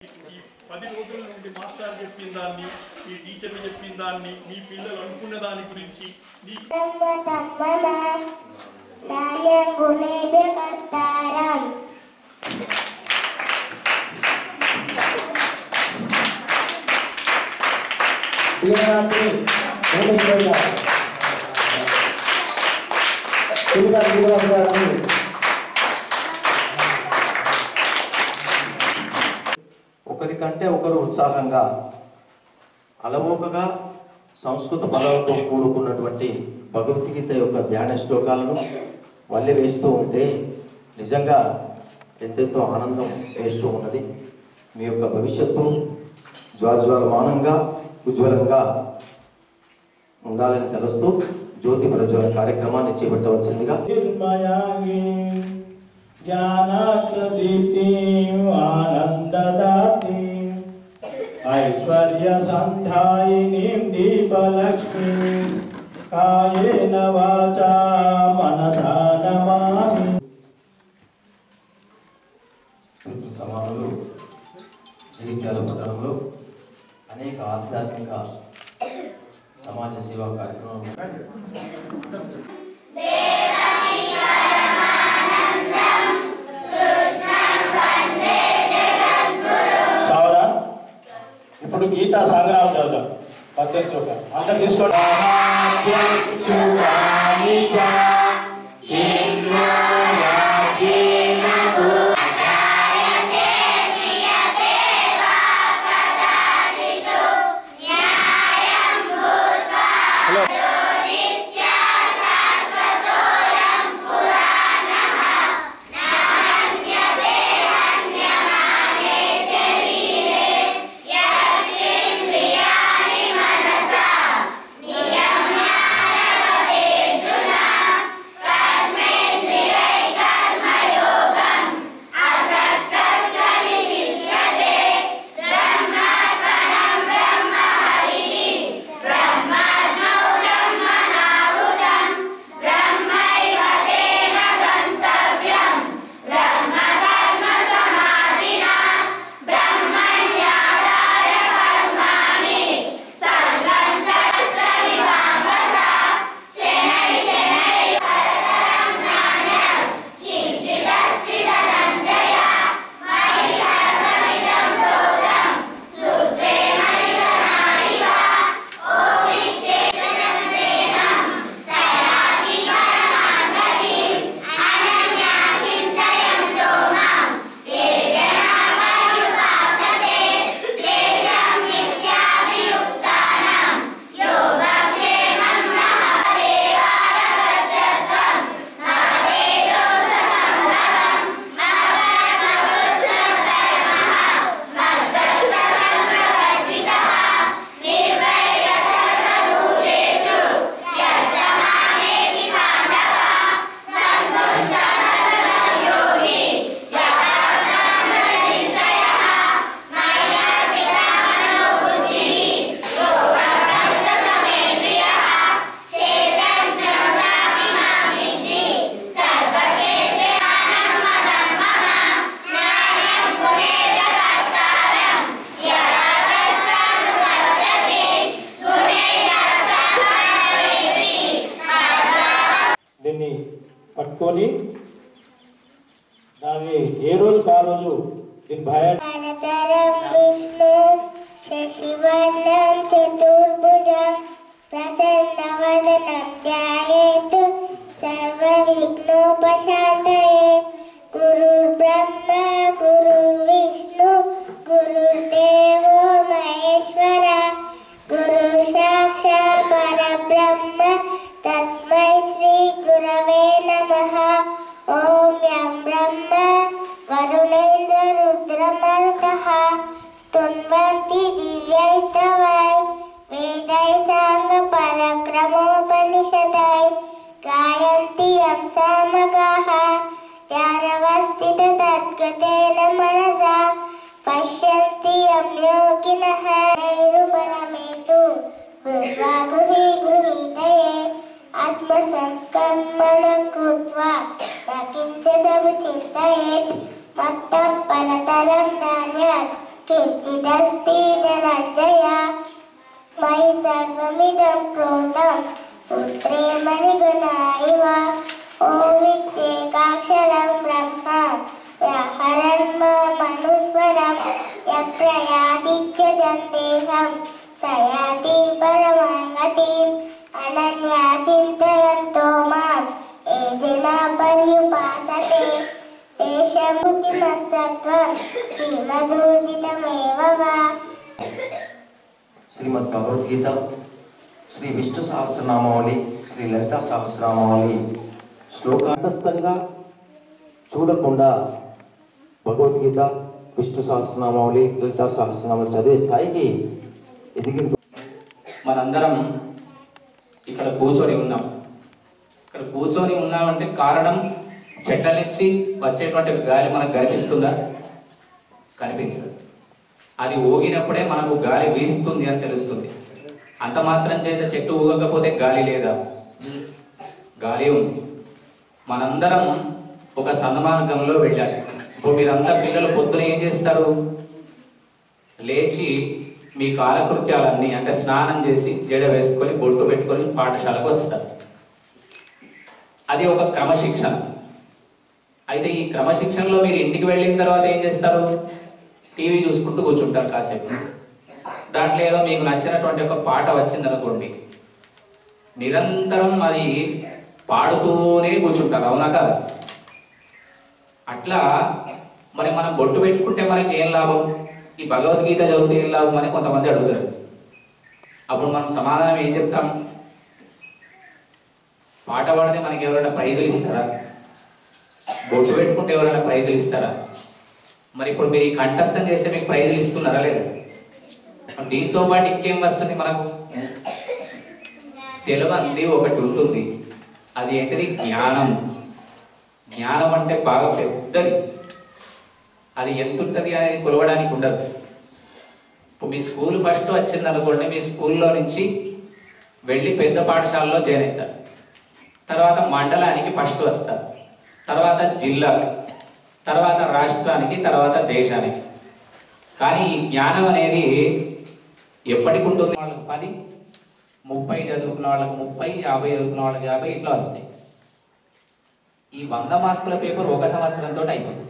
ఈ పది రోజుల నుండి మాస్టర్ చెప్పిన దాన్ని ఈ టీచర్లు చెప్పిన దాన్ని మీ పిల్లలు అనుకున్న దాని గురించి మీ కర్తారం ఈనాటి మూడు వేల తెలుగు దిగువ గారిని ఒకరికంటే ఒకరు ఉత్సాహంగా అలవోకగా సంస్కృత పదాలతో కూడుకున్నటువంటి భగవద్గీత యొక్క ధ్యాన శ్లోకాలను వల్లె వేస్తూ ఉంటే నిజంగా ఎంతెంతో ఆనందం వేస్తూ ఉన్నది మీ యొక్క భవిష్యత్తు జ్వాజ్వాలమానంగా ఉజ్వలంగా ఉండాలని తెలుస్తూ జ్యోతి ప్రజ్వల కార్యక్రమాన్ని చేపట్టవలసిందిగా నిర్మయామి జ్ఞానాత్మదీప్తిం ఆనందదాత్రి ఐశ్వర్య సంధాయినీం దీపలక్ష్మీం కాయేన వాచా మనసా నమామి సమానులు జీవితాల పథకంలో అనేక ఆధ్యాత్మిక సమాజ సేవా కార్యక్రమం కావాలా ఇప్పుడు గీతా సంగ్రహం చదువుదాం పద్ధతి ఒక అంత తీసుకోండి దీన్ని పట్టుకొని దాన్ని ఏ రోజు ఆ రోజు దీని భయ అనంతరం విష్ణు శశివర్ణం చతుర్భుజం ప్రసన్నవదనం ధ్యాయేత్ సర్వవిఘ్నోపశాంతయే గురుర్బ్రహ్మ గురుర్విష్ణు గురుర్దేవో మహేశ్వర గురు సాక్షాత్ పరబ్రహ్మ తస్మై శ్రీ గురవే నమః ఓం యం బ్రహ్మ వరుణేంద్ర రుద్రమరుతః స్తున్వంతి దివ్యైస్తవై వేదై సాంగ పరక్రమోపనిషదై గాయంతి యం సామగాః ధ్యానవస్థిత తద్గతేన మనసా పశ్యంతి యం యోగినః నైరుపరమేతు హృద్వా గృహీ గృహీతయే ఆత్మసంస్కర్మణ కృత్వా నకించదము చింతయేత్ మత్తం పరతరం నాన్యాత్ किञ्चिदस्ति धनञ्जय मयि सर्वमिदं प्रोतं सूत्रे मणिगुणा इव ॐ विद्येकाक्षरं ब्रह्म व्याहरन् मनुस्वरं यः प्रयादित्यजं देहं स याति परमां गतिम् अनन्या चिन्तयन्तो माम् ये जना पर्युपासते तेषां बुद्धिमत्सत्त्वं श्रीमदूर्जितमेव वा శ్రీమద్ భగవద్గీత శ్రీ విష్ణు సహస్రనామావళి శ్రీ లలితా సహస్రనామావళి శ్లోకాంతస్థంగా చూడకుండా భగవద్గీత విష్ణు సహస్రనామావళి లలితా సహస్రనామావళి చదివే స్థాయికి ఎదిగి మనందరం ఇక్కడ కూర్చొని ఉన్నాం ఇక్కడ కూర్చొని ఉన్నామంటే కారణం చెట్ల నుంచి వచ్చేటువంటి గాలి మనకు కనిపిస్తుందా కనిపించదు అది ఊగినప్పుడే మనకు గాలి వీస్తుంది అని తెలుస్తుంది అంత మాత్రం చేత చెట్టు ఊగకపోతే గాలి లేదా గాలి ఉంది మనందరం ఒక సన్మార్గంలో వెళ్ళాలి ఇప్పుడు మీరంతా పిల్లలు పొద్దున ఏం చేస్తారు లేచి మీ కాలకృత్యాలన్నీ అంటే స్నానం చేసి జడ వేసుకొని బొట్టు పెట్టుకొని పాఠశాలకు వస్తారు అది ఒక క్రమశిక్షణ అయితే ఈ క్రమశిక్షణలో మీరు ఇంటికి వెళ్ళిన తర్వాత ఏం చేస్తారు టీవీ చూసుకుంటూ కూర్చుంటారు కాసేపు దాంట్లో ఏదో మీకు నచ్చినటువంటి ఒక పాట వచ్చిందనుకోండి నిరంతరం అది పాడుతూనే కూర్చుంటారు అవునా కదా అట్లా మరి మనం బొట్టు పెట్టుకుంటే మనకి ఏం లాభం ఈ భగవద్గీత చదివితే ఏం లాభం అని కొంతమంది అడుగుతారు అప్పుడు మనం సమాధానం ఏం చెప్తాం పాట పాడితే మనకి ఎవరైనా ప్రైజులు ఇస్తారా బొట్టు పెట్టుకుంటే ఎవరైనా ప్రైజులు ఇస్తారా మరి ఇప్పుడు మీరు ఈ కంఠస్థం చేస్తే మీకు ప్రైజులు ఇస్తున్నారా లేదా మరి దీంతో పాటు ఇంకేం వస్తుంది మనకు తెలివంది ఒకటి ఉంటుంది అది ఏంటిది జ్ఞానం జ్ఞానం అంటే బాగా పెద్దది అది ఎంత ఉంటుంది అనేది కొలవడానికి ఉండదు ఇప్పుడు మీ స్కూల్ ఫస్ట్ వచ్చింది అనుకోండి మీ స్కూల్లో నుంచి వెళ్ళి పెద్ద పాఠశాలలో జాయిన్ అవుతారు తర్వాత మండలానికి ఫస్ట్ వస్తారు తర్వాత జిల్లా తర్వాత రాష్ట్రానికి తర్వాత దేశానికి కానీ ఈ జ్ఞానం అనేది ఎప్పటికి ఉంటుంది వాళ్ళకి పది ముప్పై చదువుకున్న వాళ్ళకి ముప్పై యాభై చదువుకున్న వాళ్ళకి యాభై ఇట్లా వస్తాయి ఈ వంద మార్కుల పేపర్ ఒక సంవత్సరంతో అయిపోతుంది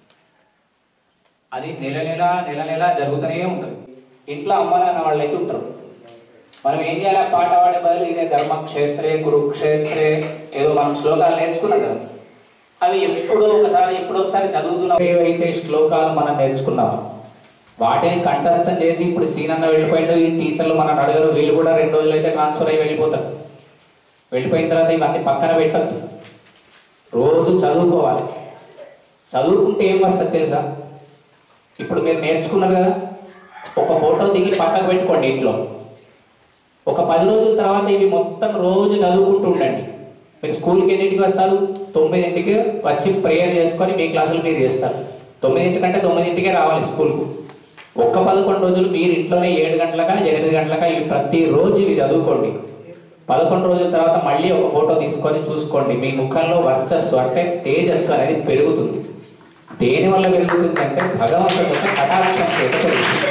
అది నెల నెల నెల నెల జరుగుతూనే ఉంటుంది ఇంట్లో అమ్మ నాన్న వాళ్ళు అయితే ఉంటారు మనం ఏం చేయాలి ఆ పాట పాడే బదులు ఇదే ధర్మక్షేత్రే కురుక్షేత్రే ఏదో మనం శ్లోకాలు నేర్చుకున్నాం కదా అవి ఎప్పుడో ఒకసారి ఎప్పుడో ఒకసారి చదువుతున్నాం ఏవైతే శ్లోకాలు మనం నేర్చుకున్నాం వాటిని కంఠస్థం చేసి ఇప్పుడు సీనన్న వెళ్ళిపోయిండు ఈ టీచర్లు మన అడగరు వీళ్ళు కూడా రెండు రోజులు అయితే ట్రాన్స్ఫర్ అయ్యి వెళ్ళిపోతారు వెళ్ళిపోయిన తర్వాత ఇవన్నీ పక్కన పెట్టద్దు రోజు చదువుకోవాలి చదువుకుంటే ఏం వస్తుంది తెలుసా ఇప్పుడు మీరు నేర్చుకున్నారు కదా ఒక ఫోటో దిగి పక్కకు పెట్టుకోండి ఇంట్లో ఒక పది రోజుల తర్వాత ఇవి మొత్తం రోజు చదువుకుంటూ ఉండండి మీరు స్కూల్కి ఎన్నింటికి వస్తారు తొమ్మిదింటికి వచ్చి ప్రేయర్ చేసుకొని మీ క్లాసులు మీరు చేస్తారు తొమ్మిదింటికంటే తొమ్మిదింటికే రావాలి స్కూల్కు ఒక్క పదకొండు రోజులు మీరు ఇంట్లోనే ఏడు గంటలకా ఎనిమిది గంటలకా ఇవి ప్రతిరోజు ఇవి చదువుకోండి పదకొండు రోజుల తర్వాత మళ్ళీ ఒక ఫోటో తీసుకొని చూసుకోండి మీ ముఖంలో వర్చస్సు అంటే తేజస్సు అనేది పెరుగుతుంది దేని వల్ల పెరుగుతుంది అంటే భగవంతుడి యొక్క కటాక్షం చేత పెరుగుతుంది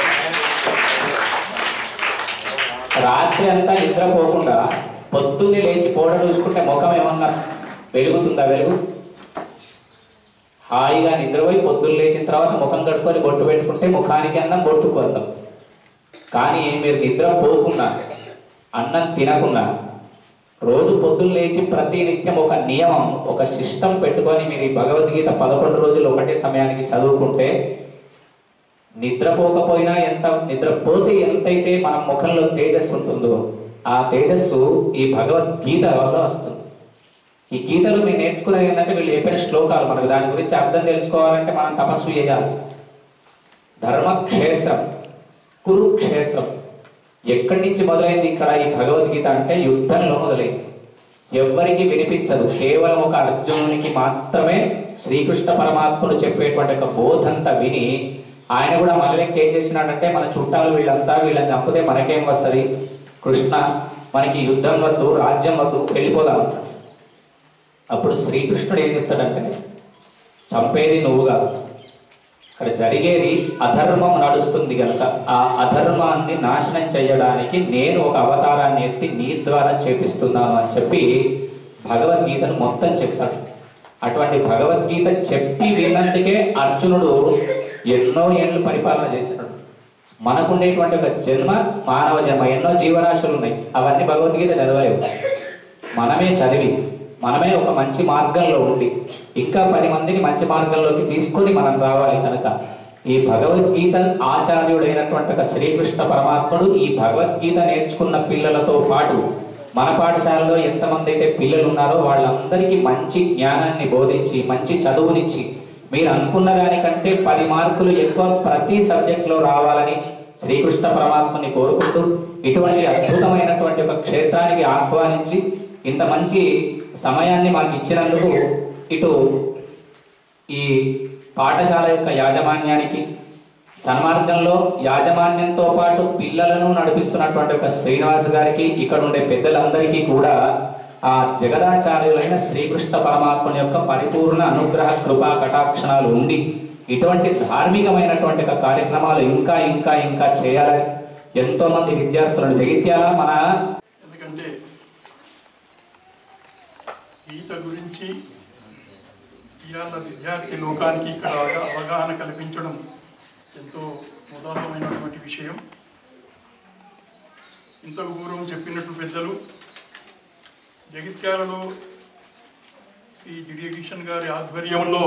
రాత్రి అంతా నిద్రపోకుండా పొద్దున్నే లేచి పోడ చూసుకుంటే ముఖం ఏమన్నా వెలుగుతుందా వెలుగు హాయిగా నిద్రపోయి పొద్దున్న లేచిన తర్వాత ముఖం కడుక్కొని బొట్టు పెట్టుకుంటే ముఖానికి అన్నం బొట్టుకు అందం కానీ మీరు నిద్ర పోకుండా అన్నం తినకుండా రోజు పొద్దున్న లేచి ప్రతి నిత్యం ఒక నియమం ఒక సిస్టమ్ పెట్టుకొని మీరు ఈ భగవద్గీత పదకొండు రోజులు ఒకటే సమయానికి చదువుకుంటే నిద్రపోకపోయినా ఎంత నిద్రపోతే ఎంతైతే మన ముఖంలో తేజస్సు ఉంటుందో ఆ తేజస్సు ఈ భగవద్గీత వల్ల వస్తుంది ఈ గీతలు మీరు నేర్చుకునేది ఏంటంటే వీళ్ళు చెప్పిన శ్లోకాలు మనకు దాని గురించి అర్థం తెలుసుకోవాలంటే మనం తపస్సు చేయాలి ధర్మక్షేత్రం కురుక్షేత్రం ఎక్కడి నుంచి మొదలైంది ఇక్కడ ఈ భగవద్గీత అంటే యుద్ధంలో మొదలైంది ఎవ్వరికి వినిపించదు కేవలం ఒక అర్జునునికి మాత్రమే శ్రీకృష్ణ పరమాత్ముడు చెప్పేటువంటి ఒక బోధంతా విని ఆయన కూడా మళ్ళీ ఏం చేసినాడంటే మన చుట్టాలు వీళ్ళంతా వీళ్ళని చంపితే మనకేం వస్తుంది కృష్ణ మనకి యుద్ధం వద్దు రాజ్యం వద్దు వెళ్ళిపోదాం అంటాడు. అప్పుడు శ్రీకృష్ణుడు ఏం చెప్తాడంటే చంపేది నువ్వు కాదు ఇక్కడ జరిగేది అధర్మం నడుస్తుంది కనుక ఆ అధర్మాన్ని నాశనం చేయడానికి నేను ఒక అవతారాన్ని ఎత్తి నీ ద్వారా చేపిస్తున్నాను అని చెప్పి భగవద్గీతను మొత్తం చెప్తాడు అటువంటి భగవద్గీత చెప్పి విన్నందుకే అర్జునుడు ఎన్నో ఏళ్ళు పరిపాలన చేసినాడు మనకుండేటువంటి ఒక జన్మ మానవ జన్మ ఎన్నో జీవరాశులు ఉన్నాయి అవన్నీ భగవద్గీత చదవలేవు మనమే చదివి మనమే ఒక మంచి మార్గంలో ఉండి ఇంకా పది మందిని మంచి మార్గంలోకి తీసుకొని మనం రావాలి కనుక ఈ భగవద్గీత ఆచార్యుడైనటువంటి ఒక శ్రీకృష్ణ పరమాత్ముడు ఈ భగవద్గీత నేర్చుకున్న పిల్లలతో పాటు మన పాఠశాలలో ఎంతమంది అయితే పిల్లలు ఉన్నారో వాళ్ళందరికీ మంచి జ్ఞానాన్ని బోధించి మంచి చదువునిచ్చి మీరు అనుకున్న దానికంటే పది మార్కులు ఎక్కువ ప్రతి సబ్జెక్టులో రావాలని శ్రీకృష్ణ పరమాత్మని కోరుకుంటూ ఇటువంటి అద్భుతమైనటువంటి ఒక క్షేత్రానికి ఆహ్వానించి ఇంత మంచి సమయాన్ని మాకు ఇచ్చినందుకు ఇటు ఈ పాఠశాల యొక్క యాజమాన్యానికి సన్మార్గంలో యాజమాన్యంతో పాటు పిల్లలను నడిపిస్తున్నటువంటి ఒక శ్రీనివాస్ గారికి ఇక్కడ ఉండే పెద్దలందరికీ కూడా ఆ జగదాచార్యులైన శ్రీకృష్ణ పరమాత్మని యొక్క పరిపూర్ణ అనుగ్రహ కృపా కటాక్షణాలు ఉండి ఇటువంటి ధార్మికమైనటువంటి ఒక కార్యక్రమాలు ఇంకా ఇంకా ఇంకా చేయాలని ఎంతో మంది విద్యార్థులను జగిత్యాల మన ఎందుకంటే గీత గురించి ఇవాళ విద్యార్థి లోకానికి ఇక్కడ అవగా- అవగాహన కల్పించడం ఎంతో ఉదాహరణమైనటువంటి విషయం ఇంతకు పూర్వం చెప్పినట్టు పెద్దలు జగిత్యాలలో శ్రీ జిడియ కిషన్ గారి ఆధ్వర్యంలో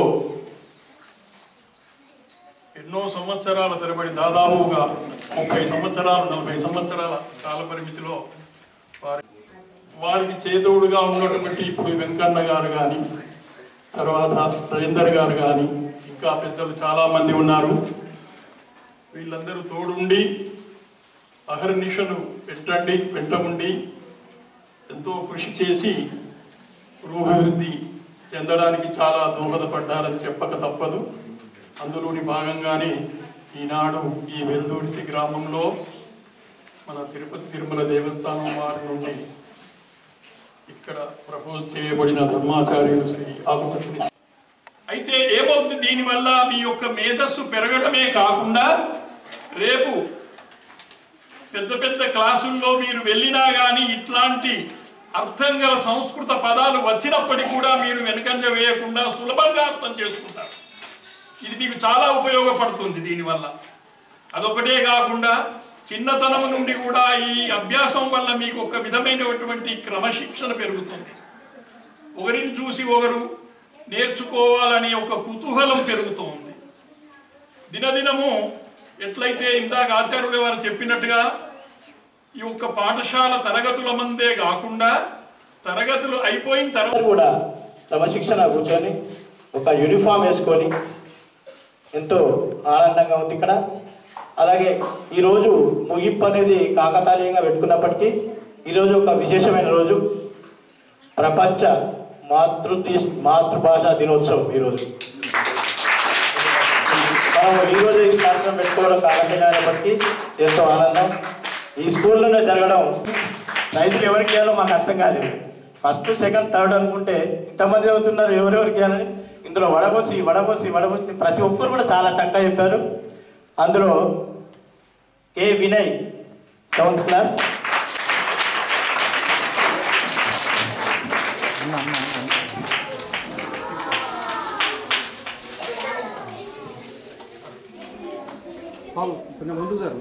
ఎన్నో సంవత్సరాల తరబడి దాదాపుగా ముప్పై సంవత్సరాలు నలభై సంవత్సరాల కాల పరిమితిలో వారి వారికి చేదోడుగా ఉన్నటువంటి ఇప్పుడు వెంకన్న గారు కానీ తర్వాత రవీందర్ గారు కానీ ఇంకా పెద్దలు చాలా మంది ఉన్నారు వీళ్ళందరూ తోడుండి అహర్నిశలు పెట్టండి వెంట ఉండి ఎంతో కృషి చేసి పురోభివృద్ధి చెందడానికి చాలా దోహదపడ్డారని చెప్పక తప్పదు అందులోని భాగంగానే ఈనాడు ఈ వెల్దుర్తి గ్రామంలో మన తిరుపతి తిరుమల దేవస్థానం వారి నుండి ఇక్కడ ప్రపోజ్ చేయబడిన ధర్మాచార్యులు శ్రీ ఆకుపత్రి అయితే ఏమవుతుంది దీనివల్ల మీ యొక్క మేధస్సు పెరగడమే కాకుండా రేపు పెద్ద పెద్ద క్లాసుల్లో మీరు వెళ్ళినా కానీ ఇట్లాంటి అర్థం గల సంస్కృత పదాలు వచ్చినప్పటికీ కూడా మీరు వెనుకంజ వేయకుండా సులభంగా అర్థం చేసుకుంటారు ఇది మీకు చాలా ఉపయోగపడుతుంది దీనివల్ల అదొకటే కాకుండా చిన్నతనం నుండి కూడా ఈ అభ్యాసం వల్ల మీకు ఒక విధమైనటువంటి క్రమశిక్షణ పెరుగుతుంది ఒకరిని చూసి ఒకరు నేర్చుకోవాలనే ఒక కుతూహలం పెరుగుతుంది దినదినము ఎట్లయితే ఇందాక ఆచార్యులు వారు చెప్పినట్టుగా ఈ యొక్క పాఠశాల తరగతుల మందే కాకుండా తరగతులు అయిపోయిన తర్వాత అందరూ కూడా క్రమశిక్షణ కూర్చొని ఒక యూనిఫామ్ వేసుకొని ఎంతో ఆనందంగా ఉంది ఇక్కడ అలాగే ఈరోజు ముగింపు అనేది కాకతాళీయంగా పెట్టుకున్నప్పటికీ ఈరోజు ఒక విశేషమైన రోజు ప్రపంచ మాతృతి మాతృభాష దినోత్సవం ఈరోజు మనం ఈరోజు ఈ కార్యక్రమం పెట్టుకోవడం కాకతాళీయమైనప్పటికీ ఎంతో ఆనందం ఈ స్కూల్లోనే జరగడం రైతులు ఎవరికి ఇవ్వాలో మాకు అర్థం కాలేదు ఫస్ట్ సెకండ్ థర్డ్ అనుకుంటే ఇంతమంది అవుతున్నారు ఎవరెవరికి ఇవ్వాలని ఇందులో వడబోసి వడబోసి వడబోసి ప్రతి ఒక్కరు కూడా చాలా చక్కగా చెప్పారు అందులో ఏ వినయ్ సెవెంత్ క్లాస్ కొంచెం ముందు సార్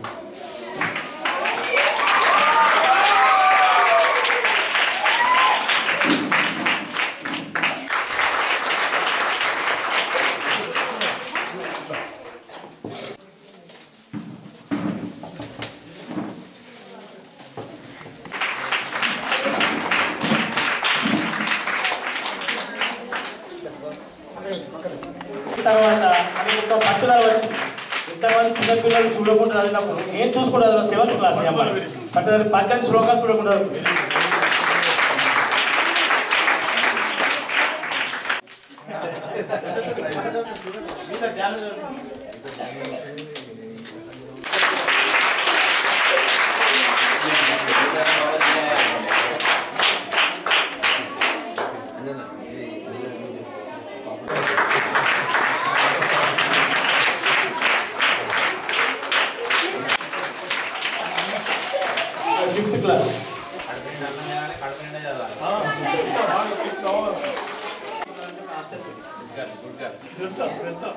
తర్వాత అది ఒక పట్టుదల వచ్చి ఇంతమంది చిన్నపిల్లలు చూడకుండా చదివినప్పుడు నేను చూసుకుంటా సెవెంత్ క్లాస్ ఈ అమ్మాయి పట్టుదల పద్దెనిమిది శ్లోకాలు చూడకుండా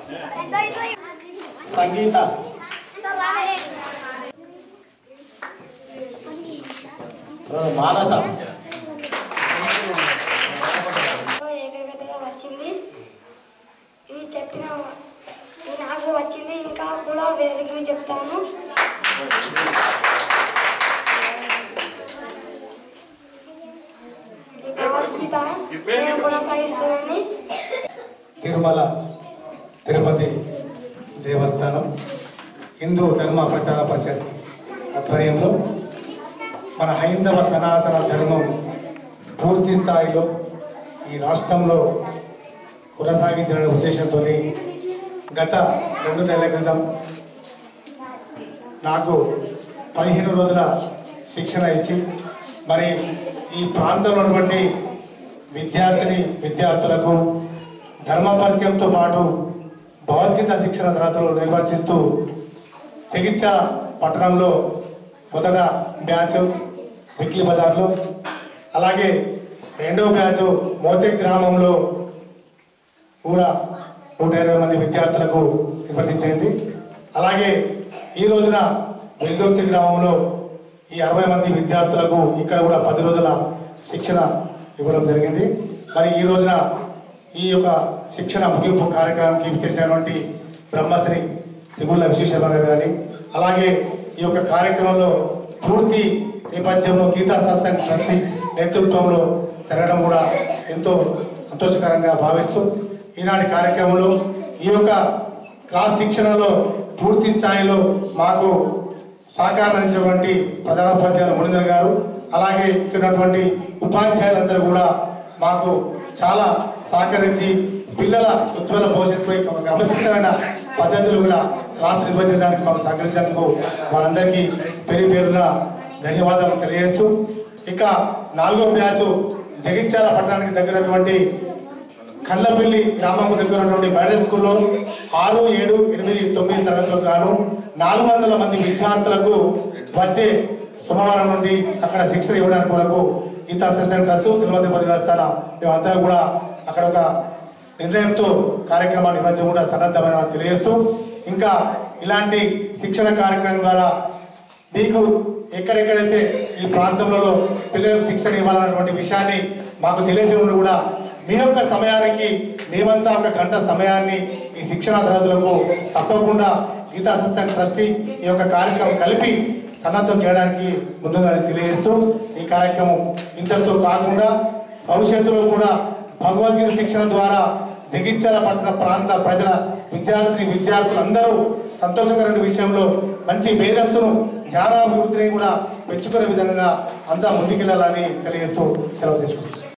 సంగీత మానస ఏకగతిగా వచ్చింది ఇది చెప్పిన ఇది నాకు వచ్చింది ఇంకా కూడా వేరేకి చెప్తాను ఈ భగవద్గీత నేను కొనసాగిస్తానని తిరుమల తిరుపతి దేవస్థానం హిందూ ధర్మ ప్రచార పరిషత్ ఆధ్వర్యంలో మన హైందవ సనాతన ధర్మం పూర్తి స్థాయిలో ఈ రాష్ట్రంలో కొనసాగించిన ఉద్దేశంతో గత రెండు నెలల క్రితం నాకు పదిహేను రోజుల శిక్షణ ఇచ్చి మరి ఈ ప్రాంతంలో ఉన్నటువంటి విద్యార్థిని విద్యార్థులకు ధర్మ పరిచయంతో పాటు భగవద్గీత శిక్షణ తరగతులు నిర్వర్తిస్తూ జగిత్యాల పట్టణంలో మొదట బ్యాచ్ విక్లీ బజార్లో అలాగే రెండవ బ్యాచ్ మోతే గ్రామంలో కూడా నూట ఇరవై మంది విద్యార్థులకు నిర్వర్తించండి అలాగే ఈ రోజున వెల్దుర్తి గ్రామంలో ఈ అరవై మంది విద్యార్థులకు ఇక్కడ కూడా పది రోజుల శిక్షణ ఇవ్వడం జరిగింది మరి ఈ రోజున ఈ యొక్క శిక్షణ ముగింపు కార్యక్రమానికి చేసినటువంటి బ్రహ్మశ్రీ తిగుళ్ళ విశ్వేశ్వర గారు కానీ అలాగే ఈ యొక్క కార్యక్రమంలో పూర్తి నేపథ్యంలో గీతా సత్సంగ్ ట్రస్టీ నేతృత్వంలో జరగడం కూడా ఎంతో సంతోషకరంగా భావిస్తూ ఈనాటి కార్యక్రమంలో ఈ యొక్క క్లాస్ శిక్షణలో పూర్తి స్థాయిలో మాకు సహకారం అందించినటువంటి ప్రధానోపాధ్యాయులు మునిందర్ గారు అలాగే ఇక్కడ ఉన్నటువంటి ఉపాధ్యాయులందరూ కూడా మాకు చాలా సహకరించి పిల్లల ఉజ్వల భవిష్యత్తుపై ఒక క్రమశిక్షణ పద్ధతులు కూడా క్లాస్ నిర్వహించడానికి మాకు సహకరించేందుకు వారందరికీ పేరు పేరున ధన్యవాదాలు తెలియజేస్తూ ఇక నాలుగో బ్యాచ్ జగిత్యాల పట్టణానికి దగ్గరటువంటి కళ్ళపల్లి గ్రామం దగ్గర ఉన్నటువంటి బైడల్ స్కూల్లో ఆరు ఏడు ఎనిమిది తొమ్మిది తరగతులకు గాను నాలుగు వందల మంది విద్యార్థులకు వచ్చే సోమవారం నుండి అక్కడ శిక్షణ ఇవ్వడానికి కొరకు గీతా సెషన్ ట్రస్ట్ తిరుమల తిరుపతి దేవస్థానం మేమందరం కూడా అక్కడ ఒక నిర్ణయంతో కార్యక్రమాన్ని నిర్వహించడం కూడా సన్నద్ధమైన తెలియజేస్తూ ఇంకా ఇలాంటి శిక్షణ కార్యక్రమం ద్వారా మీకు ఎక్కడెక్కడైతే ఈ ప్రాంతంలో పిల్లలకు శిక్షణ ఇవ్వాలన్నటువంటి విషయాన్ని మాకు తెలియజేయడం కూడా మీ యొక్క సమయానికి మేమంతా ఒక గంట సమయాన్ని ఈ శిక్షణ తరగతులకు తప్పకుండా గీతా సత్సంగ్ ట్రస్టీ ఈ యొక్క కార్యక్రమం కలిపి సన్నద్ధం చేయడానికి ముందుగానే తెలియజేస్తూ ఈ కార్యక్రమం ఇంతటితో కాకుండా భవిష్యత్తులో కూడా భగవద్గీత శిక్షణ ద్వారా జగిత్యాల పట్టణ ప్రాంత ప్రజల విద్యార్థిని విద్యార్థులందరూ సంతోషకరమైన విషయంలో మంచి మేధస్సును జ్ఞానాభివృద్ధిని కూడా మెచ్చుకునే విధంగా అంతా ముందుకెళ్లాలని తెలియజేస్తూ సెలవు తీసుకుంటున్నాను